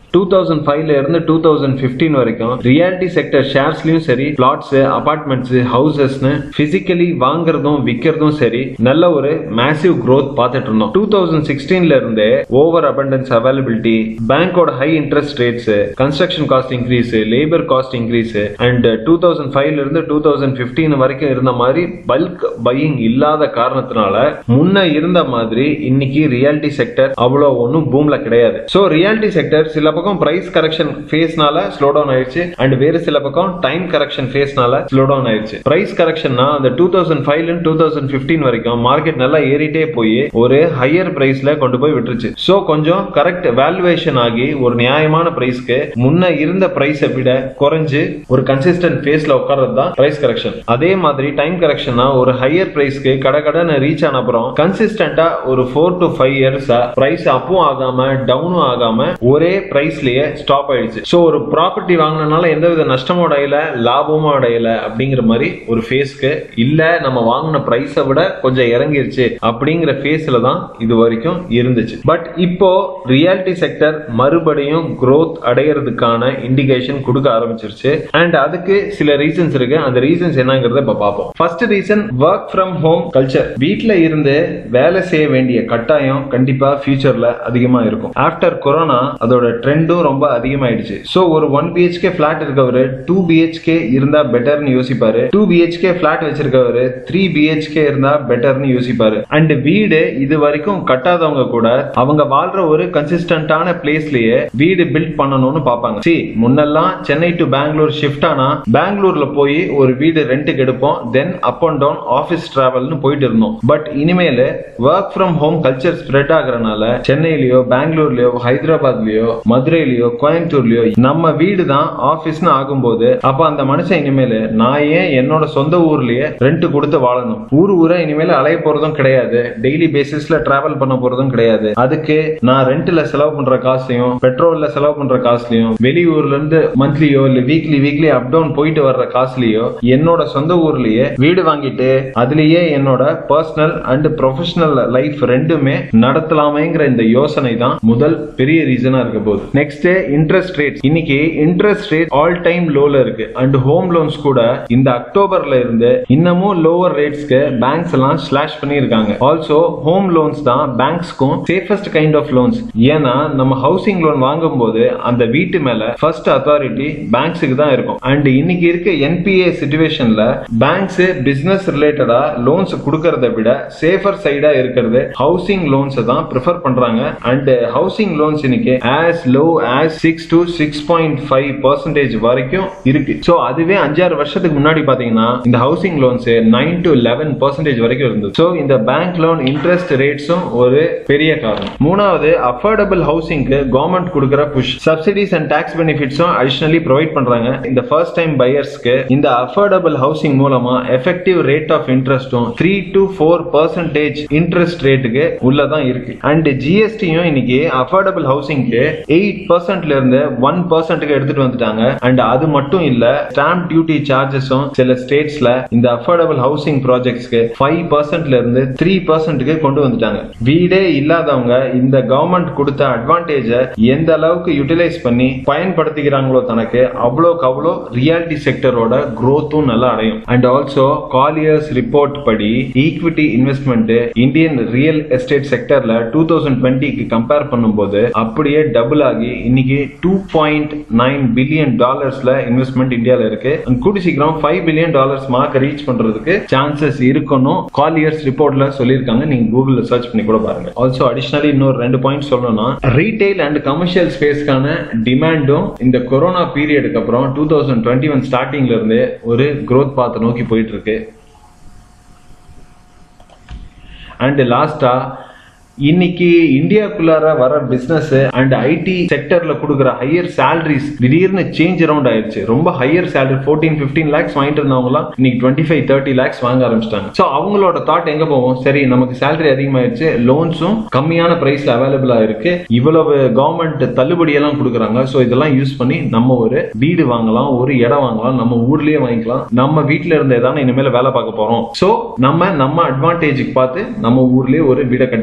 two thousand ஃபைவ்ல இருந்து two thousand fifteen வரைக்கும் ரியாலிட்டி செக்டர் ஷேர்ஸ்லயும் சரி பிளாட்ஸ் அபார்ட்மெண்ட்ஸ் ஹவுசஸ்னு பிசிக்கலி வாங்குறதும் விற்கிறதும் சரி நல்ல ஒரு மேசிவ் growth பார்த்துட்டு இருந்தோம் டூ தௌசண்ட் சிக்ஸ்டீன்ல இருந்தே ஓவர் abundance அவைலபிலிட்டி பேங்கோட high interest rates construction cost increase labour cost increase and two thousand ஃபைவ்ல இருந்து டூ தௌசண்ட் பிப்டீன் வரைக்கும் இருந்த மாதிரி பல்க் பையிங் இல்லாத காரணத்தினால முன்ன இருந்த மாதிரி இன்னைக்கு ரியாலிட்டி செக்டர் அவ்வளோ ஒன்றும் பூம்ல கிடையாது ஸோ ரியாலிட்டி செக்டர் சில பக்கம் பிரைஸ் கரெக்ஷன் ஃபேஸ்னால ஸ்லோ டவுன் ஆயிடுச்சு அண்ட் வேறு சில பக்கம் டைம் கரெக்ஷன் ஃபேஸ்னால ஸ்லோ டவுன் ஆயிடுச்சு பிரைஸ் கரெக்ஷன்னா அந்த டூ தௌசண்ட் ஃபைவ்ல டூ தௌசண்ட் பிப்டீன் வரைக்கும் மார்க்கெட் நல்லா ஏறிட்டே போய் ஒரு ஹையர் பிரைஸ்ல கொண்டு போய் விட்டுருச்சு ஸோ கொஞ்சம் கரெக்ட் வேல்யூவேஷன் ஆகி ஒரு நியாயமான பிரைஸ்க்கு முன்ன இருந்த பிரைஸை விட குறைஞ்சு ஒரு கன்சிஸ்டன்ட் ஃபேஸ்ல உட்கார்றது தான் பிரைஸ் கரெக்ஷன் அதே மாதிரி டைம் கரெக்ஷனா ஒரு ஹையர் பிரைஸ்க்கு கடகடன்னு ரீச் ஆன அப்புறம் கன்சிஸ்டன்டா ஒரு ஃபோர் டு ஃபைவ் இயர்ஸா பிரைஸ் அப்பும் ஆகாம டவுனும் ஆகாம ஒரே பிரைஸ்லயே ஸ்டாப் ஆயிடுச்சு ஸோ ஒரு ப்ராப்பர்ட்டி வாங்கினால எந்தவித நஷ்டமும் அடையல லாபமும் அடையல அப்படிங்கிற மாதிரி ஒரு ஃபேஸ்க்கு இல்ல நம்ம வாங்கின பிரைஸை விட கொஞ்சம் இறங்கிருச்சு அப்படிங்கிற ஃபேஸ்ல தான் இது வரைக்கும் இருந்துச்சு பட் இப்போ ரியாலிட்டி செக்டர் மறுபடியும் growth அடையிறதுக்கான இண்டிகேஷன் கொடுக்க ஆரம்பிச்சிருச்சு அண்ட் அதுக்கு சில ரீசன்ஸ் இருக்கு அந்த ரீசன்ஸ் என்னங்கிறத இப்ப பார்ப்போம் first reason work from home culture வீட்ல இருந்து வேலை செய்ய வேண்டிய கட்டாயம் கண்டிப்பா ஃபியூச்சர்ல அதிகமா இருக்கும் ஆஃப்டர் கொரோனா அதோட ட்ரெண்டும் ரொம்ப அதிகமாயிடுச்சு ஸோ ஒரு ஒன் பிஹெச்கே ஃபிளாட் இருக்கவரு டூ பிஹெச்கே இருந்தா பெட்டர்னு யோசிப்பாரு டூ பிஹெச்கே ஃபிளாட் வச்சிருக்கவரு த்ரீ பிஹெச்கே இருந்தா பெட்டர்னு யோசிப்பாரு அண்ட் வீடு இது வரைக்கும் கட்டாதவங்க கூட அவங்க வாழ்ற ஒரு கன்சிஸ்டன்டான பிளேஸ்லயே வீடு பில்ட் பண்ணணும்னு பார்ப்பாங்க சி முன்னெல்லாம் சென்னை டு பெங்களூர் ஷிஃப்ட் ஆனா பெங்களூர்ல போய் ஒரு வீடு ரெண்டுக்கு எடுப்போம் then up and down office டிராவல்னு போயிட்டு இருந்தோம் பட் இனிமேல் work from home culture spread ஆகுறனால சென்னையிலயோ பெங்களூர்லயோ ஹைதராபாத்லயோ மதுரையிலயோ கோயம்புத்தூர்லயோ நம்ம வீடு தான் ஆபீஸ்னு ஆகும்போது அப்ப அந்த மனுஷன் இனிமேல் நான் ஏன் என்னோட சொந்த ஊர்லயே ரெண்ட் கொடுத்து வாழணும் ஊர் ஊரா இனிமேல் அலைய போறதும் கிடையாது டெய்லி பேசிஸ்ல டிராவல் பண்ண போறதும் கிடையாது அதுக்கு நான் ரெண்ட்ல செலவு பண்ற காசையும் பெட்ரோல்ல செலவு பண்ற காசுலயும் வெளியூர்ல இருந்து மந்த்லியோ இல்ல வீக்லி வீக்லி அப் டவுன் போயிட்டு வர்ற காசுலயோ என்னோட சொந்த ஊர்லயே வீடு வாங்கிட்டு அதுலயே என்னோட பர்சனல் அண்ட் ப்ரொஃபஷனல் லைஃப் ரெண்டுமே நடத்தலாமேங்கிற இந்த யோசனை தான் முதல் பெரிய ரீசனா இருக்க போகுது நெக்ஸ்ட் இன்ட்ரெஸ்ட் ரேட் இன்னைக்கு இன்ட்ரெஸ்ட் ரேட் ஆல் டைம் லோல இருக்கு அண்ட் ஹோம் லோன்ஸ் கூட இந்த அக்டோபர்ல இருந்து இன்னமும் லோவர் ரேட்ஸ்க்கு பேங்க்ஸ் எல்லாம் ஸ்லாஷ் பண்ணியிருக்காங்க ஆல்சோ ஹோம் லோன்ஸ் தான் பேங்க்ஸ்க்கும் சேஃபஸ்ட் கைண்ட் ஆஃப் லோன்ஸ் ஏன்னா நம்ம ஹவுசிங் லோன் வாங்கும்போது அந்த வீட்டு மேல ஃபர்ஸ்ட் அத்தாரிட்டி பேங்க்ஸுக்கு தான் இருக்கும் அண்ட் இன்னைக்கு இருக்க என்பிஏ சுச்சுவேஷன்ல பேங்க்ஸ் பிசினஸ் ரிலேட்டடா லோன்ஸ் கொடுக்கறத விட சேஃபர் சைடா இருக்கிறது ஹவுசிங் லோன்ஸ் தான் ப்ரிஃபர் பண்றாங்க அண்ட் ஹவுசிங் லோன்ஸ் இன்னைக்கு as low as six to six point five percentage வரைக்கும் இருக்கு ஸோ அதுவே அஞ்சாறு வருஷத்துக்கு முன்னாடி பாத்தீங்கன்னா இந்த housing loans nine to eleven percentage வரைக்கும் இருந்தது ஸோ இந்த பேங்க் லோன் இன்ட்ரெஸ்ட் ரேட்ஸும் ஒரு பெரிய காரணம் மூணாவது அஃபோர்டபுள் ஹவுசிங்க்கு கவர்மெண்ட் கொடுக்குற புஷ் சப்சிடிஸ் அண்ட் டாக்ஸ் பெனிஃபிட்ஸும் அடிஷனலி ப்ரொவைட் பண்றாங்க இந்த ஃபர்ஸ்ட் டைம் பையர்ஸ்க்கு இந்த அஃபோர்டபுள் ஹவுசிங் மூலமா எஃபெக்டிவ் ரேட் ஆஃப் இன்ட்ரெஸ்டும் three to four percentage interest ரேட்டுக்கு உள்ளதான் இருக்கு அண்ட் ஜிஎஸ்டியும் இன்னைக்கு அஃபோர்டபுள் ஹவுசிங்க்கு எயிட் பர்சன்ட்ல இருந்து ஒன் பர்சன்ட்டுக்கு எடுத்துட்டு வந்துட்டாங்க அண்ட் அது மட்டும் இல்ல ஸ்டாம்ப் டியூட்டி சார்ஜஸும் சில ஸ்டேட்ஸ்ல இந்த அஃபோர்டபுள் ஹவுசிங் ப்ராஜெக்ட்ஸ்க்கு ஃபைவ் பர்சன்ட்ல இருந்து த்ரீ பர்சன்ட்டுக்கு கொண்டு வந்துட்டாங்க வீடே இல்லாதவங்க இந்த கவர்மெண்ட் கொடுத்த அட்வான்டேஜ எந்த அளவுக்கு யூட்டிலைஸ் பண்ணி பயன்படுத்திக்கிறாங்களோ தனக்கு அவ்வளோக்கு அவ்வளோ ரியாலிட்டி செக்டரோட growth-உம் நல்லா அடையும் அண்ட் ஆல்சோ காலியர்ஸ் ரிப்போர்ட் படி equity investment Indian real estate செக்டர்ல டூ தௌசண்ட் டுவெண்ட்டிக்கு கம்பேர் பண்ணும்போது அப்படியே டபுள் ஆகி இன்னைக்கு டூ பாயிண்ட் நைன் பில்லியன் டாலர்ஸ்ல இன்வெஸ்ட்மெண்ட் இந்தியால இருக்கு And கூடி சீக்கிரம் five billion dollars mark reach பண்றதுக்கு சான்சஸ் இருக்கணும் காலியர்ஸ் ரிப்போர்ட்ல சொல்லியிருக்காங்க நீங்க கூகுள்ல சர்ச் பண்ணி கூட பாருங்க ஆல்சோ அடிஷனலி இன்னொரு ரெண்டு பாயிண்ட் சொல்லணும்னா ரீட்டைல் அண்ட் கமர்ஷியல் ஸ்பேஸ்க்கான டிமாண்டும் இந்த கொரோனா பீரியடுக்கு அப்புறம் டூ தௌசண்ட் டுவெண்ட்டி ஒன் ஸ்டார்டிங்ல இருந்து ஒரு growth பாத்தை நோக்கி போயிட்டு இருக்கு அண்ட் லாஸ்டா இன்னைக்கு இந்தியாக்குள்ளார வர பிசினஸ் அண்ட் ஐடி செக்டர்ல கொடுக்குற ஹையர் சேலரிஸ் திடீர்னு சேஞ்ச் அரவுண்ட் ஆயிருச்சு ரொம்ப higher salary fourteen fifteen lakhs வாங்கிட்டு இருந்தவங்கலாம் இன்னைக்கு டுவெண்ட்டி ஃபைவ் தேர்ட்டி லேக்ஸ் வாங்க ஆரம்பிச்சிட்டாங்க ஸோ அவங்களோட தாட் எங்க போவோம் சரி நமக்கு சேலரி அதிகமாயிருச்சு லோன்ஸும் கம்மியான பிரைஸ்ல அவைலபிளா இருக்கு இவ்வளவு கவர்மெண்ட் தள்ளுபடி எல்லாம் கொடுக்குறாங்க ஸோ இதெல்லாம் யூஸ் பண்ணி நம்ம ஒரு வீடு வாங்கலாம் ஒரு இடம் வாங்கலாம் நம்ம ஊர்லயே வாங்கிக்கலாம் நம்ம வீட்ல இருந்தே தானே இனிமேல் வேலை பார்க்க போறோம் ஸோ நம்ம நம்ம அட்வான்டேஜுக்கு பார்த்து நம்ம ஊர்லயே ஒரு வீடை கட்டிக்கலாம்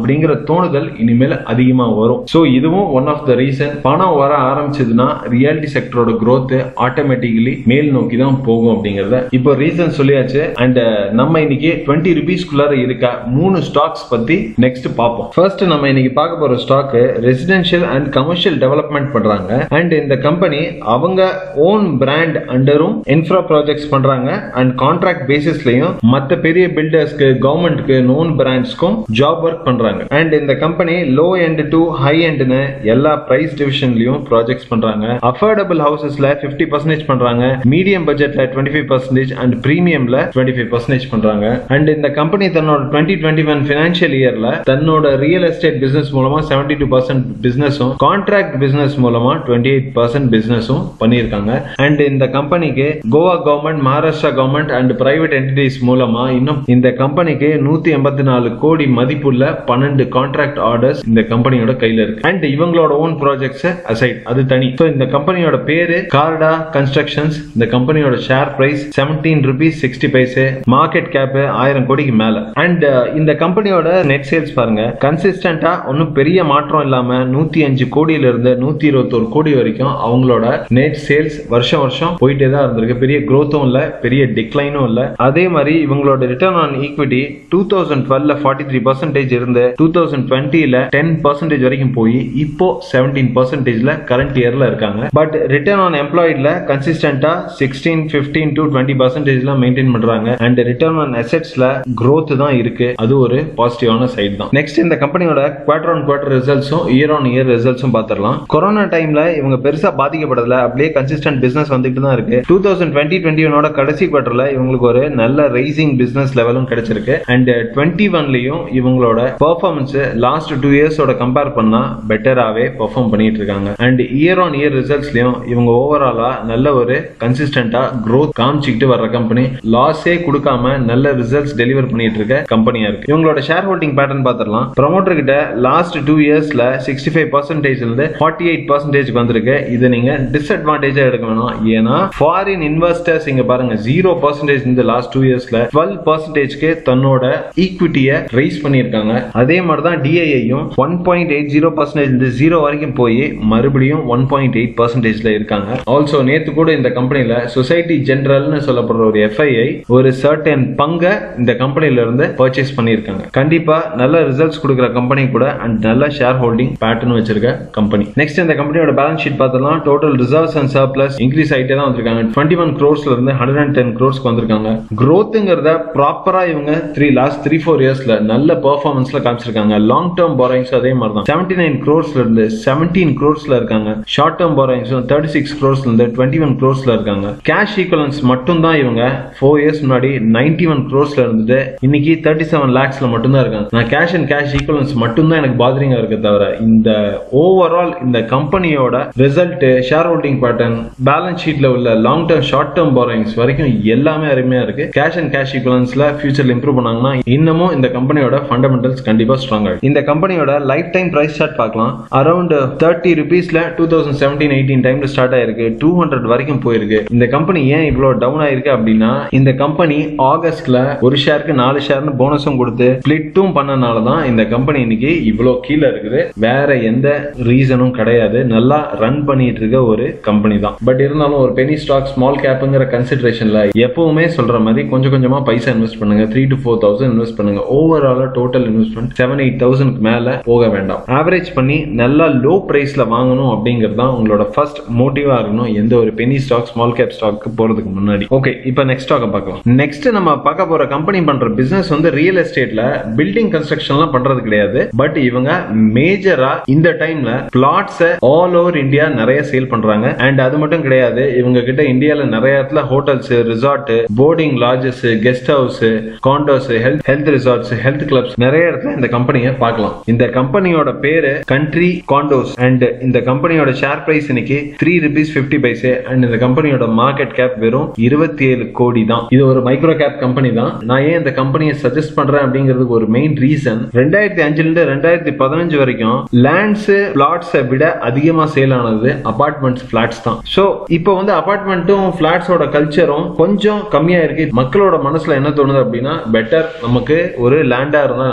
அப்படிங்கிற தோணுதல் இனிமேல் அதிகமா வரும் சோ இதுவும் ஒன் ஆஃப் த ரீசன் பணம் வர ஆரம்பிச்சதுன்னா ரியாலிட்டி செக்டரோட growth ஆட்டோமேட்டிக்கலி மேல் நோக்கி தான் போகும் அப்படிங்கறத இப்போ ரீசன் சொல்லியாச்சு அண்ட் நம்ம இன்னைக்கு டுவெண்ட்டி ருபீஸ்க்குள்ளார இருக்க மூணு ஸ்டாக்ஸ் பத்தி நெக்ஸ்ட் பார்ப்போம் ஃபர்ஸ்ட் நம்ம இன்னைக்கு பார்க்க போற stock residential and commercial development பண்றாங்க அண்ட் இந்த கம்பெனி அவங்க ஓன் பிராண்ட் அண்டரும் இன்ஃப்ரா ப்ராஜெக்ட்ஸ் பண்றாங்க அண்ட் கான்ட்ராக்ட் பேசிஸ்லயும் மத்த பெரிய பில்டர்ஸ்க்கு கவர்மெண்ட்க்கு நோன் பிராண்ட்ஸ்க்கும் ஜாப் ஒர்க் பண்றாங்க அண்ட் இந்த company low end to high எண்ட்னு எல்லா பிரைஸ் டிவிஷன்லயும் ப்ராஜெக்ட்ஸ் பண்றாங்க அஃபோர்டபுள் ஹவுசஸ்ல 50% பர்சன்டேஜ் பண்றாங்க மீடியம் பட்ஜெட்ல டுவெண்ட்டி ஃபைவ் பர்சன்டேஜ் அண்ட் பிரீமியம்ல டுவெண்ட்டி ஃபைவ் பர்சன்டேஜ் பண்றாங்க அண்ட் இந்த கம்பெனி தன்னோட டுவெண்ட்டி டுவெண்ட்டி ஒன் பினான்சியல் இயர்ல தன்னோட ரியல் எஸ்டேட் பிசினஸ் மூலமா செவன்டி டூ பர்சன்ட் பிசினஸும் கான்ட்ராக்ட் பிசினஸ் மூலமா டுவெண்ட்டி எயிட் பர்சன்ட் பிசினஸும் பண்ணியிருக்காங்க அண்ட் இந்த கம்பெனிக்கு Goa government Maharashtra government and private entities மூலமா இன்னும் இந்த கம்பெனிக்கு நூத்தி எண்பத்தி நாலு கோடி மதிப்புள்ள பன்னெண்டு கான்ட்ராக்ட் ஆர்டர்ஸ் இந்த கம்பெனியோட கையில இருக்கு அண்ட் இவங்களோட ஓன் ப்ராஜெக்ட்ஸ் அசைட் அது தனி ஸோ இந்த கம்பெனியோட பேரு கார்டா கன்ஸ்ட்ரக்ஷன்ஸ் இந்த கம்பெனியோட share price seventeen rupees sixty paise market cap ஆயிரம் கோடிக்கு மேல அண்ட் இந்த கம்பெனியோட நெட் சேல்ஸ் பாருங்க கன்சிஸ்டன்டா ஒன்றும் பெரிய மாற்றம் இல்லாம நூத்தி அஞ்சு கோடியில இருந்து நூத்தி இருபத்தோரு கோடி வரைக்கும் அவங்களோட நெட் சேல்ஸ் வருஷம் வருஷம் போயிட்டே தான் இருந்திருக்கு பெரிய growth-உம் இல்ல பெரிய டிக்ளைனும் இல்ல அதே மாதிரி இவங்களோட return on equity two thousand டுவெல்ல ஃபார்ட்டி த்ரீ பர்சன்டேஜ் இருந்து டூ தௌசண்ட் டுவெண்ட்டில டென் பர்சன்டேஜ் வரைக்கும் போய் இப்போ செவன்டீன் பர்சன்டேஜ்ல கரண்ட் இயர்ல இருக்காங்க பட் ரிட்டர்ன் ஆன் எம்ப்ளாய்ட்ல கன்சிஸ்டன்டா சிக்ஸ்டீன் பிப்டீன் டு டுவெண்ட்டி பர்சன்டேஜ்ல மெயின்டைன் பண்றாங்க அண்ட் ரிட்டர்ன் ஆன் அசெட்ஸ்ல growth தான் இருக்கு அது ஒரு பாசிட்டிவான சைட் தான் நெக்ஸ்ட் இந்த கம்பெனியோட குவார்டர் ஆன் குவார்டர் ரிசல்ட்ஸும் இயர் ஆன் இயர் ரிசல்ட்ஸும் பார்த்துடலாம் கொரோனா டைம்ல இவங்க பெருசா பாதிக்கப்படல அப்படியே கன்சிஸ்டன்ட் பிசினஸ் வந்துட்டு தான் இருக்கு டூ தௌசண்ட் டுவெண்ட்டி டுவெண்ட்டி ஒனோட கடைசி குவார்டர்ல இவங்களுக்கு ஒரு நல்ல ரைசிங் பிசினஸ் லெவலும் கிடைச்சிருக்கு அண்ட் டுவெண்ட்டி ஒன்லயும் இவங்களோட பெர்ஃபார்மன்ஸ் லாஸ்ட் டூ இயர்ஸோட கம்பேர் பண்ணா பெட்டராகவே பெர்ஃபார்ம் பண்ணிட்டு இருக்காங்க அண்ட் இயர் ஆன் இயர் ரிசல்ட்ஸ்லயும் இவங்க ஓவராலா நல்ல ஒரு கன்சிஸ்டன்டா growth காமிச்சிக்கிட்டு வர்ற கம்பெனி லாஸே கொடுக்காம நல்ல ரிசல்ட்ஸ் டெலிவர் பண்ணிட்டு இருக்க கம்பெனியா இருக்கு இவங்களோட ஷேர் ஹோல்டிங் பேட்டர்ன் பார்த்துடலாம் ப்ரொமோட்டர் கிட்ட லாஸ்ட் டூ இயர்ஸ்ல சிக்ஸ்டி ஃபைவ் பர்சன்டேஜ்ல இருந்து ஃபார்ட்டி எயிட் பர்சன்டேஜ் வந்திருக்கு இதை நீங்க டிஸ்அட்வான்டேஜா எடுக்க வேணாம் ஏன்னா ஃபாரின் இன்வெஸ்டர்ஸ் இங்க பாருங்க ஜீரோ பர்சன்டேஜ் இந்த லாஸ்ட் டூ இயர்ஸ்ல டுவெல் பர்சன்டேஜ்க்கு தன்னோட ஈக்விட்டியை ரைஸ் பண்ணியிருக்காங்க அதே மாதிரி தான் டிஐயும் one point eight zero percentage இருந்து ஜீரோ வரைக்கும் போய் மறுபடியும் ஒன் பாயிண்ட் எயிட் பர்சன்டேஜ்ல இருக்காங்க ஆல்சோ நேத்து கூட இந்த கம்பெனில சொசைட்டி ஜெனரல்னு சொல்லப்படுற ஒரு எஃப்ஐஐ ஒரு சர்டன் பங்கை இந்த கம்பெனில இருந்து பர்ச்சேஸ் பண்ணியிருக்காங்க கண்டிப்பா நல்ல ரிசல்ட்ஸ் கொடுக்குற கம்பெனி கூட அண்ட் நல்ல ஷேர் ஹோல்டிங் பேட்டர்ன் வச்சிருக்க கம்பெனி நெக்ஸ்ட் இந்த கம்பெனியோட பேலன்ஸ் ஷீட் பார்த்தலாம் total reserves and surplus increase ஆகிட்டே தான் வந்திருக்காங்க டுவெண்ட்டி ஒன் க்ரோர்ஸ்ல இருந்து ஹண்ட்ரட் அண்ட் டென் க்ரோர்ஸ்க்கு வந்திருக்காங்க க்ரோத்துங்கிறத ப்ராப்பரா இவங்க த்ரீ லாஸ்ட் த்ரீ ஃபோர் இயர்ஸ்ல நல்ல பெர்ஃபார்மன்ஸ்ல காமிச்சிருக்காங்க லாங் டேர்ம் பாரோயிங்ஸ் அதே மாதிரி தான் செவன்டி நைன் க்ரோர்ஸ்ல இருந்து செவன்டீன் க்ரோர்ஸ்ல இருக்காங்க ஷார்ட் டேர்ம் பாரோயிங்ஸும் தேர்ட்டி சிக்ஸ் க்ரோர்ஸ்ல இருந்து டுவெண்ட்டி ஒன் க்ரோர்ஸ்ல இருக்காங்க கேஷ் ஈக்குவலன்ஸ் மட்டும் தான் இவங்க ஃபோர் இயர்ஸ் முன்னாடி நைன்டி ஒன் க்ரோர்ஸ்ல இருந்துட்டு இன்னைக்கு தேர்ட்டி செவன் லேக்ஸ்ல மட்டும் தான் இருக்காங்க நான் கேஷ் அண்ட் கேஷ் ஈக்குவலன்ஸ் மட்டும் தான் எனக்கு பாதரிங்கா இருக்க தவிர இந்த ஓவரால் இந்த கம்பெனியோட result share holding pattern balance ஷீட்ல உள்ள long term short term borrowings வரைக்கும் எல்லாமே அருமையா இருக்கு கேஷ் அண்ட் கேஷ் ஈக்குவலன்ஸ்ல ஃபியூச்சர்ல இம்ப்ரூவ் பண்ணாங்கன்னா இன்னமும் இந்த கம்பெனியோட ஃபண்டமெண்டல்ஸ் கண்டிப்பா ஸ்ட்ராங் ஆகும் இந்த கம்பெனியோட லைஃப் டைம் பிரைஸ் சார்ட் பார்க்கலாம் அரௌண்ட் தேர்ட்டி ருபீஸ்ல டூ தௌசண்ட் செவன்டீன் எயிட்டீன் டைம்ல ஸ்டார்ட் ஆயிருக்கு டூ ஹண்ட்ரட் வரைக்கும் போயிருக்கு இந்த கம்பெனி ஏன் இவ்வளவு டவுன் ஆயிருக்கு அப்படின்னா இந்த கம்பெனி ஆகஸ்ட்ல ஒரு ஷேருக்கு நாலு ஷேர்னு போனஸும் கொடுத்து ஸ்பிளிட்டும் பண்ணனால தான் இந்த கம்பெனி இன்னைக்கு இவ்வளவு கீழே இருக்குது வேற எந்த ரீசனும் கிடையாது நல்லா ரன் பண்ணிட்டு இருக்க ஒரு கம்பெனி தான் பட் இருந்தாலும் ஒரு பெனி ஸ்டாக் ஸ்மால் கேப்புங்கிற கன்சிடரேஷன்ல எப்பவுமே சொல்ற மாதிரி கொஞ்சம் கொஞ்சமா பைசா இன்வெஸ்ட் பண்ணுங்க three to four thousand invest பண்ணுங்க ஓவராலா டோட்டல் இன்வெஸ்ட்மெண்ட் செவன் எயிட் தௌசண்ட்க்கு மேல போக வேண்டாம் ஆவரேஜ் பண்ணி நல்லா லோ பிரைஸ்ல வாங்கணும் அப்படிங்கிறது தான் உங்களோட ஃபர்ஸ்ட் மோட்டிவா இருக்கணும் எந்த ஒரு பெனி ஸ்டாக் ஸ்மால் கேப் ஸ்டாக்கு போறதுக்கு முன்னாடி ஓகே இப்போ நெக்ஸ்ட் ஸ்டாக்கை பார்க்கலாம் நெக்ஸ்ட் நம்ம பார்க்க போற கம்பெனி பண்ற பிசினஸ் வந்து ரியல் எஸ்டேட்ல பில்டிங் கன்ஸ்ட்ரக்ஷன்லாம் பண்றது கிடையாது பட் இவங்க மேஜரா இந்த டைம்ல பிளாட்ஸ் ஆல் ஓவர் இந்தியா நிறைய சேல் பண்றாங்க அண்ட் அது மட்டும் கிடையாது இவங்க கிட்ட இந்தியால நிறைய இடத்துல hotels resort boarding lodges guest house condos health health resorts health clubs நிறைய இடத்துல இந்த கம்பெனியை பார்க்கலாம் இந்த கம்பெனியோட பேரு கண்ட்ரி காண்டோஸ் அண்ட் இந்த கம்பெனியோட ஷேர் பிரைஸ் இன்னைக்கு three rupees fifty paise and இந்த கம்பெனியோட மார்க்கெட் கேப் வெறும் இருபத்தி ஏழு கோடி தான் இது ஒரு மைக்ரோ கேப் கம்பெனி தான் நான் ஏன் இந்த கம்பெனியை சஜஸ்ட் பண்றேன் அப்படிங்கிறதுக்கு ஒரு மெயின் ரீசன் ரெண்டாயிரத்தி அஞ்சுல இருந்து ரெண்டாயிரத்தி பதினஞ்சு வரைக்கும் லேண்ட்ஸ் பிளாட்ஸை விட அதிகமா சேல் ஆனது அபார்ட்மெண்ட்ஸ் பிளாட்ஸ் தான் ஸோ இப்போ வந்து அபார்ட்மெண்ட்டும் பிளாட்ஸோட கல்ச்சரும் கொஞ்சம் கம்மியா இருக்கு மக்களோட மனசுல என்ன தோணுது அப்படின்னா பெட்டர் நமக்கு ஒரு லேண்டா இருந்தா நல்லது பிளாட்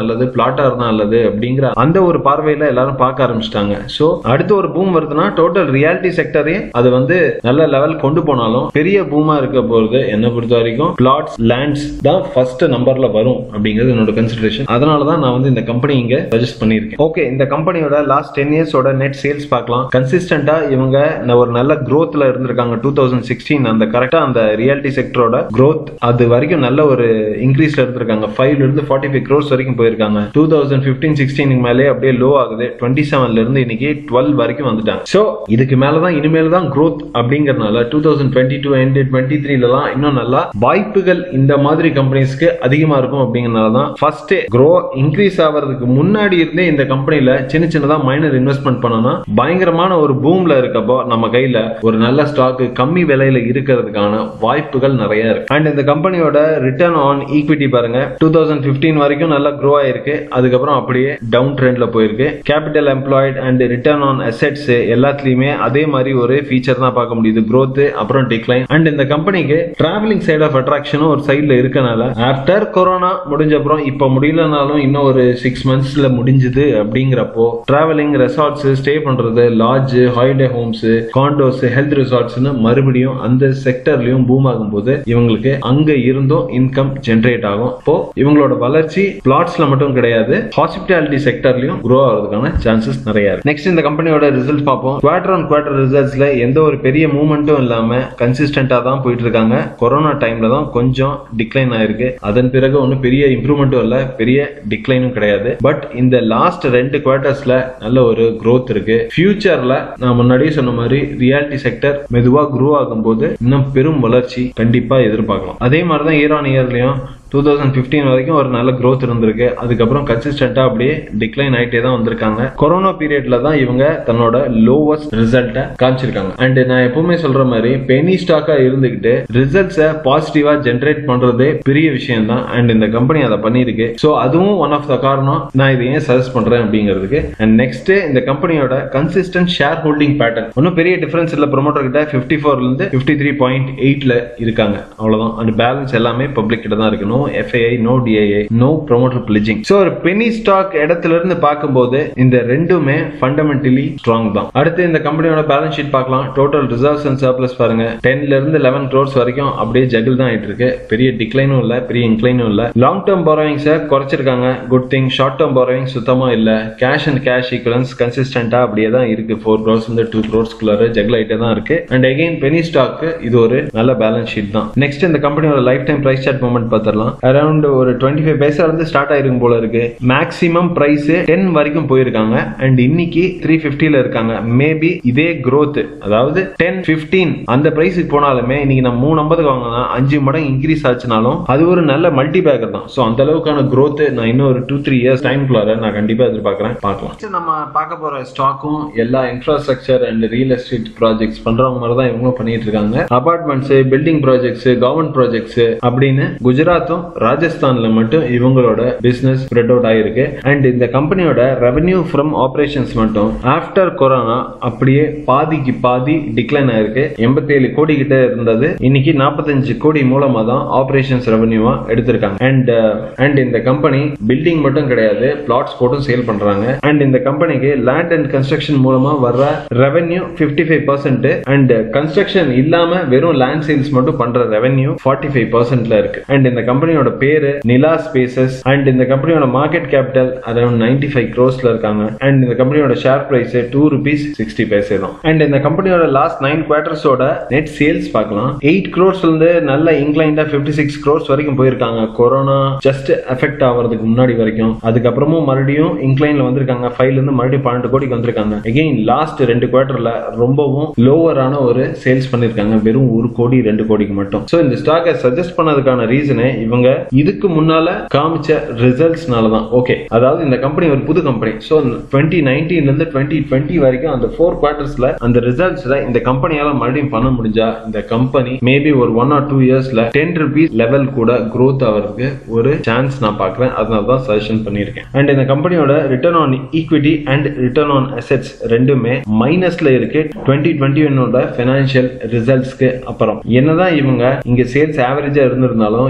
ஸ்டார்ட் ஆகுறது நல்லது அப்படிங்கிற அந்த ஒரு பார்வையில எல்லாரும் பார்க்க ஆரம்பிச்சிட்டாங்க சோ அடுத்து ஒரு பூம் வருதுன்னா டோட்டல் ரியாலிட்டி செக்டரே அது வந்து நல்ல லெவல் கொண்டு போனாலும் பெரிய பூமா இருக்க போறது என்ன பொறுத்த வரைக்கும் பிளாட்ஸ் லேண்ட்ஸ் தான் ஃபர்ஸ்ட் நம்பர்ல வரும் அப்படிங்கிறது என்னோட கன்சிடரேஷன் அதனால தான் நான் வந்து இந்த கம்பெனி இங்க சஜஸ்ட் பண்ணியிருக்கேன் ஓகே இந்த கம்பெனியோட லாஸ்ட் டென் இயர்ஸோட நெட் சேல்ஸ் பார்க்கலாம் கன்சிஸ்டன்டா இவங்க ந- ஒரு நல்ல growthல இருந்திருக்காங்க டூ தௌசண்ட் சிக்ஸ்டீன் அந்த கரெக்டா அந்த ரியாலிட்டி செக்டரோட growth அது வரைக்கும் நல்ல ஒரு இன்க்ரீஸ்ல இருந்திருக்காங்க ஃபைவ்ல இருந்து ஃபார்ட்டி ஃபைவ் க்ரோர்ஸ் வரைக்கும் போயிருக்காங்க டூ தௌசண்ட் ஃபிஃப்டீன் சிக்ஸ்டீனுக்கு மேலே அப்படியே லோ ஆகுது டுவெண்ட்டி செவன்ல இருந்து இன்னைக்கு டுவெல் வரைக்கும் வந்துட்டாங்க ஸோ இதுக்கு மேல தான் இனிமேல் தான் growth அப்படிங்கறதுனால two thousand twenty two and twenty த்ரீலாம் இன்னும் நல்லா வாய்ப்புகள் இந்த மாதிரி கம்பெனிஸ்க்கு அதிகமா இருக்கும் அப்படிங்கறதுனால தான் ஃபர்ஸ்ட் க்ரோ இன்க்ரீஸ் ஆகிறதுக்கு முன்னாடி இருந்தே இந்த கம்பெனில சின்ன சின்னதா மைனர் இன்வெஸ்ட்மெண்ட் பண்ணோம்னா பயங்கரமான ஒரு பூம்ல இருக்கப்போ நம்ம கையில ஒரு நல்ல ஸ்டாக் கம்மி விலையில இருக்கிறதுக்கான வாய்ப்புகள் நிறைய இருக்கு அண்ட் இந்த கம்பெனியோட ரிட்டர்ன் ஆன் ஈக்விட்டி பாருங்க டூ தௌசண்ட் பிப்டீன் வரைக்கும் நல்லா க்ரோ ஆயிருக்கு அதுக்கப்புறம் அப்படியே டவுன் ட்ரெண்ட்ல போயிருக்கு capital employed and return on assets எல்லாத்துலயுமே அதே மாதிரி ஒரு ஃபீச்சர் தான் பார்க்க முடியுது growth அப்புறம் டிக்ளைன் அண்ட் இந்த கம்பெனிக்கு டிராவலிங் சைட் ஆஃப் அட்ராக்ஷனும் ஒரு சைட்ல இருக்கனால ஆஃப்டர் கொரோனா முடிஞ்ச அப்புறம் இப்ப முடியலனாலும் இன்னும் ஒரு சிக்ஸ் மந்த்ஸ்ல முடிஞ்சுது அப்படிங்கிறப்போ டிராவலிங் ரெசார்ட்ஸ் ஸ்டே பண்றது lodge holiday homes condos health ரிசார்ட்ஸ்னு மறுபடியும் அந்த செக்டர்லயும் பூம் ஆகும்போது இவங்களுக்கு அங்க இருந்தும் இன்கம் ஜென்ரேட் ஆகும் இப்போ இவங்களோட வளர்ச்சி பிளாட்ஸ்ல மட்டும் கிடையாது ஹாஸ்பிட்டாலிட்டி செக்டர்லயும் க்ரோ ஆகிறதுக்கான சான்சஸ் நிறைய இருக்கு நெக்ஸ்ட் இந்த கம்பெனியோட ரிசல்ட் பார்ப்போம் குவார்டர் ஆன் குவார்டர் ரிசல்ட்ஸ்ல எந்த ஒரு பெரிய மூவ்மெண்ட்டும் இல்லாம கன்சிஸ்டன்டா தான் போயிட்டு இருக்காங்க கொரோனா டைம்ல தான் கொஞ்சம் டிக்ளைன் ஆயிருக்கு அதன் பிறகு ஒன்றும் பெரிய இம்ப்ரூவ்மெண்ட்டும் இல்ல பெரிய டிக்ளைனும் கிடையாது பட் இந்த லாஸ்ட் ரெண்டு குவார்டர்ஸ்ல நல்ல ஒரு growth இருக்கு ஃபியூச்சர்ல நான் முன்னாடியே சொன்ன மாதிரி ரியாலிட்டி செக்டர் மெதுவா க்ரோ ஆகும்போது இன்னும் பெரும் வளர்ச்சி கண்டிப்பா எதிர்பார்க்கலாம் அதே மாதிரி தான் இயர் ஆன் இயர்லயும் டூ தௌசண்ட் பிப்டீன் வரைக்கும் ஒரு நல்ல growth இருந்திருக்கு அதுக்கப்புறம் கன்சிஸ்டன்டா அப்படியே டிக்ளைன் ஆயிட்டே தான் வந்திருக்காங்க கொரோனா பீரியட்ல தான் இவங்க தன்னோட லோவஸ்ட் ரிசல்ட்டை காமிச்சிருக்காங்க அண்ட் நான் எப்பவுமே சொல்ற மாதிரி பெனி ஸ்டாக்கா இருந்துகிட்டு ரிசல்ட்ஸை பாசிட்டிவா ஜென்ரேட் பண்றதே பெரிய விஷயம் தான் அண்ட் இந்த கம்பெனி அதை பண்ணியிருக்கு ஸோ அதுவும் ஒன் ஆஃப் த காரணம் நான் இதை ஏன் சஜஸ்ட் பண்றேன் அப்படிங்கிறதுக்கு அண்ட் நெக்ஸ்ட் இந்த கம்பெனியோட கன்சிஸ்டன்ட் ஷேர் ஹோல்டிங் பேட்டர்ன் ஒன்றும் பெரிய டிஃபரன்ஸ் இல்ல ப்ரொமோட்டர் கிட்ட ஃபிஃப்டி ஃபோர்ல இருந்து ஃபிஃப்டி த்ரீ பாயிண்ட் எயிட்ல இருக்காங்க அவ்வளவுதான் அந்த பேலன்ஸ் எல்லாமே பப்ளிக் கிட்ட தான் இருக்கு no FII no DII no promoter pledging so ஒரு பெனி ஸ்டாக் இடத்துல இருந்து பார்க்கும்போது இந்த ரெண்டுமே ஃபண்டமெண்டலி ஸ்ட்ராங் தான் அடுத்து இந்த கம்பெனியோட பேலன்ஸ் ஷீட் பார்க்கலாம் டோட்டல் ரிசர்வ்ஸ் அண்ட் சர்ப்ளஸ் பாருங்க டென்ல இருந்து லெவன் க்ரோர்ஸ் வரைக்கும் அப்படியே ஜகிள் தான் ஆயிட்டு இருக்கு பெரிய டிக்ளைனும் இல்ல பெரிய இன்க்ளைனும் இல்ல லாங் டேர்ம் பாரோவிங்ஸை குறைச்சிருக்காங்க good thing short term borrowing சுத்தமா இல்ல கேஷ் அண்ட் கேஷ் ஈக்குவலன்ஸ் கன்சிஸ்டன்டா அப்படியே தான் இருக்கு ஃபோர் க்ரோர்ஸ் இருந்து டூ க்ரோர்ஸ்குள்ளார ஜகிள் ஆயிட்டே தான் இருக்கு அண்ட் அகைன் பெனி ஸ்டாக் இது ஒரு நல்ல பேலன்ஸ் ஷீட் தான் நெக்ஸ்ட் இந்த கம்பெனியோட life time price chart movement பார்த்துடலாம் அரௌண்ட் ஒரு டுவெண்ட்டி ஃபைவ் பைசா இருந்து ஸ்டார்ட் ஆயிருக்கும் போல இருக்கு மேக்ஸிமம் பிரைஸ் டென் வரைக்கும் போயிருக்காங்க அண்ட் இன்னைக்கு த்ரீ பிப்டில இருக்காங்க மேபி இதே growth அதாவது டென் பிப்டீன் அந்த பிரைஸுக்கு போனாலுமே இன்னைக்கு நம்ம மூணு ஐம்பதுக்கு வாங்கினா அஞ்சு மடங்கு இன்க்ரீஸ் ஆச்சுனாலும் அது ஒரு நல்ல மல்டி பேக்கர் தான் ஸோ அந்த அளவுக்கான growth நான் இன்னும் ஒரு டூ த்ரீ இயர்ஸ் டைம்குள்ளார நான் கண்டிப்பா எதிர்பார்க்கறேன் பார்க்கலாம் Next நம்ம பார்க்க போற ஸ்டாக்கும் எல்லா infrastructure and real estate projects பண்றவங்க மாதிரி தான் இவங்களும் பண்ணிட்டு இருக்காங்க apartments building projects government projects அப்படின்னு குஜராத்தும் ராஜஸ்தான்ல மட்டும் இவங்களோட பிசினஸ் ஸ்ப்ரெட் அவுட் ஆயிருக்கு அண்ட் இந்த கம்பெனியோட ரெவென்யூ ஃப்ரம் ஆபரேஷன்ஸ் மட்டும் ஆஃப்டர் கொரோனா அப்படியே பாதிக்கு பாதி டிக்ளைன் ஆயிருக்கு எண்பத்தேழு கோடி கிட்ட இருந்தது இன்னைக்கு நாற்பத்தஞ்சு கோடி மூலமா தான் ஆபரேஷன்ஸ் ரெவென்யூவா எடுத்திருக்காங்க அண்ட் அண்ட் இந்த கம்பெனி பில்டிங் மட்டும் கிடையாது பிளாட்ஸ் போட்டும் சேல் பண்றாங்க அண்ட் இந்த கம்பெனிக்கு லேண்ட் அண்ட் கன்ஸ்ட்ரக்ஷன் மூலமா வர்ற revenue 55% five percent and construction இல்லாம வெறும் லேண்ட் சேல்ஸ் மட்டும் பண்ற ரெவென்யூ ஃபார்ட்டி ஃபைவ் பர்சன்ட்ல இருக்கு அண்ட் இந்த கம்பெனியோட பேரு நிலா ஸ்பேசஸ் அண்ட் இந்த கம்பெனியோட market capital around ninety five க்ரோஸ்ல இருக்காங்க அண்ட் இந்த கம்பெனியோட share price two rupees sixty paise தான் அண்ட் இந்த கம்பெனியோட லாஸ்ட் நைன் குவார்டர்ஸோட நெட் சேல்ஸ் பார்க்கலாம் எயிட் க்ரோர்ஸ்ல இருந்து நல்ல இன்க்ளைண்டா ஃபிஃப்டி சிக்ஸ் க்ரோர்ஸ் வரைக்கும் போயிருக்காங்க கொரோனா ஜஸ்ட் எஃபெக்ட் ஆகிறதுக்கு முன்னாடி வரைக்கும் அதுக்கப்புறமும் மறுபடியும் இன்க்ளைன்ல வந்திருக்காங்க ஃபைவ்ல இருந்து மறுபடியும் பன்னெண்டு கோடிக்கு வந்திருக்காங்க எகெயின் லாஸ்ட் ரெண்டு குவார்டர்ல ரொம்பவும் லோவரான ஒரு சேல்ஸ் பண்ணிருக்காங்க வெறும் ஒரு கோடி ரெண்டு கோடிக்கு மட்டும் சோ இந்த ஸ்டாக்கை சஜஸ்ட் பண்ணதுக்கான ரீசனே இவங்க இதுக்கு முன்னால காமிச்ச ரிசல்ட்ஸ்னால தான் ஓகே அதாவது இந்த கம்பெனி ஒரு புது கம்பெனி ஸோ டுவெண்ட்டி நைன்டீன்ல இருந்து டுவெண்ட்டி டுவெண்ட்டி வரைக்கும் அந்த ஃபோர் குவார்டர்ஸ்ல அந்த ரிசல்ட்ஸ்ல இந்த கம்பெனியால மறுபடியும் பண்ண முடிஞ்சா இந்த கம்பெனி மேபி ஒரு ஒன் ஆர் டூ இயர்ஸ்ல டென் ருபீஸ் லெவல் கூட growth ஆகிறதுக்கு ஒரு சான்ஸ் நான் பார்க்குறேன் அதனால தான் சஜஷன் பண்ணியிருக்கேன் அண்ட் இந்த கம்பெனியோட return on equity and return on assets ரெண்டுமே மைனஸ்ல இருக்கு டுவெண்ட்டி டுவெண்ட்டி ஒன்னோட ஃபினான்ஷியல் ரிசல்ட்ஸ்க்கு அப்புறம் என்னதான் இவங்க இங்க சேல்ஸ் ஆவரேஜா இருந்திருந்தாலும் இவங்களோட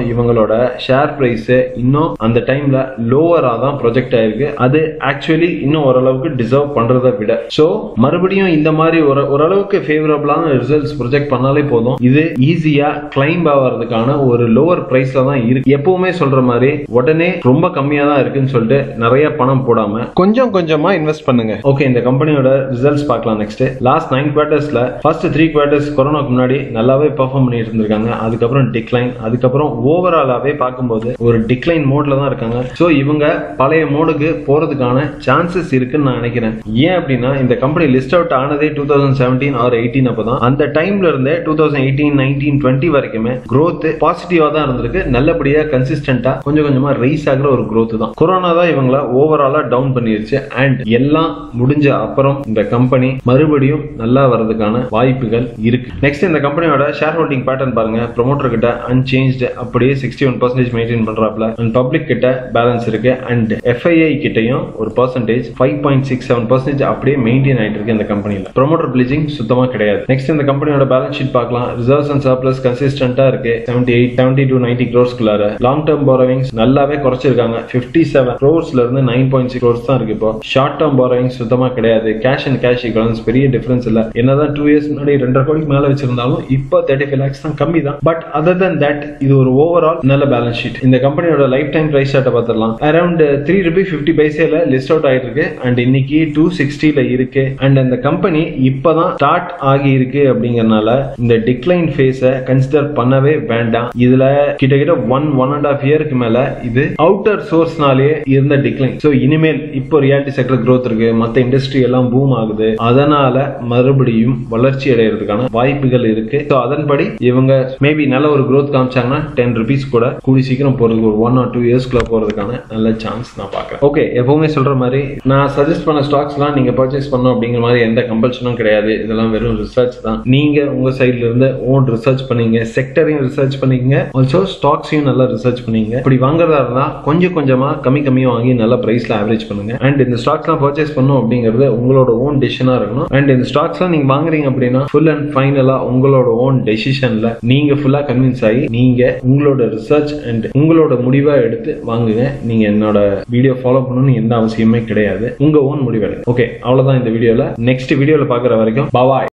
கம்பெனியோட ஷேர் பிரைஸ் இன்னும் அந்த டைம்ல லோவரா தான் ப்ரொஜெக்ட் ஆயிருக்கு அது ஆக்சுவலி இன்னும் ஓரளவுக்கு டிசர்வ் பண்றதை விட சோ மறுபடியும் இந்த மாதிரி ஒரு ஓரளவுக்கு ஃபேவரபிளான ரிசல்ட்ஸ் ப்ரொஜெக்ட் பண்ணாலே போதும் இது ஈஸியா கிளைம் ஆகிறதுக்கான ஒரு லோவர் பிரைஸ்ல தான் இருக்கு எப்பவுமே சொல்ற மாதிரி உடனே ரொம்ப கம்மியா தான் இருக்குன்னு சொல்லிட்டு நிறைய பணம் போடாம கொஞ்சம் கொஞ்சமா இன்வெஸ்ட் பண்ணுங்க ஓகே இந்த கம்பெனியோட ரிசல்ட்ஸ் பார்க்கலாம் நெக்ஸ்ட் லாஸ்ட் நைன் குவார்டர்ஸ்ல ஃபர்ஸ்ட் த்ரீ குவார்டர்ஸ் கொரோனாக்கு முன்னாடி நல்லாவே பெர்ஃபார்ம் பண்ணிட்டு இருந்திருக்காங்க அதுக்கப்புறம் டிக்ளைன் அதுக்கப்புறம் ஓவராலாவே பார்க்கும்போது ஒரு டிக்ளைன் மோட்ல தான் இருக்காங்க ஸோ இவங்க பழைய மோடுக்கு போறதுக்கான சான்சஸ் இருக்குன்னு நான் நினைக்கிறேன் ஏன் அப்படின்னா இந்த கம்பெனி லிஸ்ட் அவுட் ஆனதே two thousand seventeen or eighteen அப்பதான் அந்த டைம்ல இருந்தே two thousand eighteen nineteen twenty வரைக்குமே growth பாசிட்டிவா தான் இருந்திருக்கு நல்லபடியா கன்சிஸ்டன்டா கொஞ்சம் கொஞ்சமா ரைஸ் ஆகுற ஒரு growth தான் கொரோனா தான் இவங்கள ஓவராலா டவுன் பண்ணிருச்சு அண்ட் எல்லாம் முடிஞ்ச அப்புறம் இந்த கம்பெனி மறுபடியும் நல்லா வர்றதுக்கான வாய்ப்புகள் இருக்கு நெக்ஸ்ட் இந்த கம்பெனியோட ஷேர் ஹோல்டிங் பேட்டர்ன் பாருங்க ப்ரொமோட்டர் கிட்ட அன்சேஞ்ச் அப்படியே சிக்ஸ்டி ஒன் பர்சன்டேஜ் மெயின்டைன் பண்றாப்ல அண்ட் பப்ளிக் கிட்ட பேலன்ஸ் இருக்கு அண்ட் எஃப்ஐஐ கிட்டயும் ஒரு percentage five point six seven percentage அப்படியே மெயின்டைன் ஆயிட்டு இருக்கு இந்த கம்பெனில ப்ரொமோட்டர் பிளிச்சிங் சுத்தமா கிடையாது நெக்ஸ்ட் இந்த கம்பெனியோட பேலன்ஸ் ஷீட் பார்க்கலாம் ரிசர்வ்ஸ் அண்ட் சர்ப்ளஸ் கன்சிஸ்டன்டா இருக்கு seventy eight seventy to ninety க்ரோர்ஸ்குள்ளார லாங் டேர்ம் பாரோவிங்ஸ் நல்லாவே குறைச்சிருக்காங்க பிப்டி செவன் க்ரோர்ஸ்ல இருந்து நைன் பாயிண்ட் சிக்ஸ் க்ரோர்ஸ் தான் இருக்கு இப்போ ஷார்ட் டேர்ம் பாரோவிங்ஸ் சுத்தமா கிடையாது கேஷ் அண்ட் கேஷ் ஈக்குவலன்ஸ் பெரிய டிஃபரன்ஸ் இல்ல என்னதான் டூ இயர்ஸ் முன்னாடி ரெண்டரை கோடிக்கு மேல வச்சிருந்தாலும் இப்போ தேர்ட்டி ஃபைவ் லேக்ஸ் தான் கம்மி தான் பட் அதர் தன் தட் இது ஒரு ஓவரால் நல்ல பேலன்ஸ் ஷீட் இந்த கம்பெனியோட லைஃப் டைம் பிரைஸ் சார்ட்டை பார்த்துடலாம் அரௌண்ட் த்ரீ ருபி ஃபிஃப்டி பைசேல லிஸ்ட் அவுட் ஆயிட்டு இருக்கு அண்ட் இன்னைக்கு டூ சிக்ஸ்டில இருக்கு அண்ட் அந்த கம்பெனி இப்பதான் ஸ்டார்ட் ஆகி இருக்கு அப்படிங்கறனால இந்த டிக்ளைன் ஃபேஸ கன்சிடர் பண்ணவே வேண்டாம் இதுல கிட்டத்தட்ட ஒன் ஒன் அண்ட் ஆஃப் இயருக்கு மேல இது அவுட்டர் சோர்ஸ்னாலே இருந்த டிக்ளைன் ஸோ இனிமேல் இப்போ ரியாலிட்டி செக்டர் growth இருக்கு மத்த இண்டஸ்ட்ரி எல்லாம் பூம் ஆகுது அதனால மறுபடியும் வளர்ச்சி அடைகிறதுக்கான வாய்ப்புகள் இருக்கு ஸோ அதன்படி இவங்க மேபி நல்ல ஒரு growth காமிச்சாங்கன்னா டென் ருபீஸ் கூட கூடி சீக்கிரம் போறதுக்கு ஒரு ஒன் ஆர் டூ இயர்ஸ்க்குள்ள போறதுக்கான நல்ல சான்ஸ் நான் பார்க்கறேன் ஓகே எப்பவுமே சொல்ற மாதிரி நான் சஜஸ்ட் பண்ண ஸ்டாக்ஸ்லாம் நீங்க பர்ச்சேஸ் பண்ணணும் அப்படிங்கிற மாதிரி எந்த கம்பல்ஷனும் கிடையாது இதெல்லாம் வெறும் ரிசர்ச் தான் நீங்க உங்க சைட்ல இருந்து ஓன் ரிசர்ச் பண்ணீங்க செக்டரையும் ரிசர்ச் பண்ணீங்க ஆல்சோ ஸ்டாக்ஸையும் நல்லா ரிசர்ச் பண்ணீங்க இப்படி வாங்குறதா இருந்தா கொஞ்சம் கொஞ்சமா கம்மி கம்மியா வாங்கி நல்ல பிரைஸ்ல ஆவரேஜ் பண்ணுங்க அண்ட் இந்த ஸ்டாக்ஸ்லாம் பர்ச்சேஸ் பண்ணும் அப்படிங்கிறது உங்களோட ஓன் டெசிஷனா இருக்கணும் அண்ட் இந்த ஸ்டாக்ஸ்லாம் நீங்க வாங்குறீங்க அப்படின்னா ஃபுல் அண்ட் ஃபைனலா உங்களோட ஓன் டெசிஷன்ல நீங்க ஃபுல்லா கன்வின்ஸ் ஆகி நீங்க உங்களோட ரிசர்ச் அண்ட் உங்களோட முடிவா எடுத்து வாங்குங்க நீங்க என்னோட வீடியோ ஃபாலோ பண்ணணும்னு எந்த அவசியமே கிடையாது உங்க ஓன் முடிவு எடுங்க ஓகே அவ்வளவுதான் இந்த வீடியோல நெக்ஸ்ட் வீடியோல பாக்குற வரைக்கும் பாய்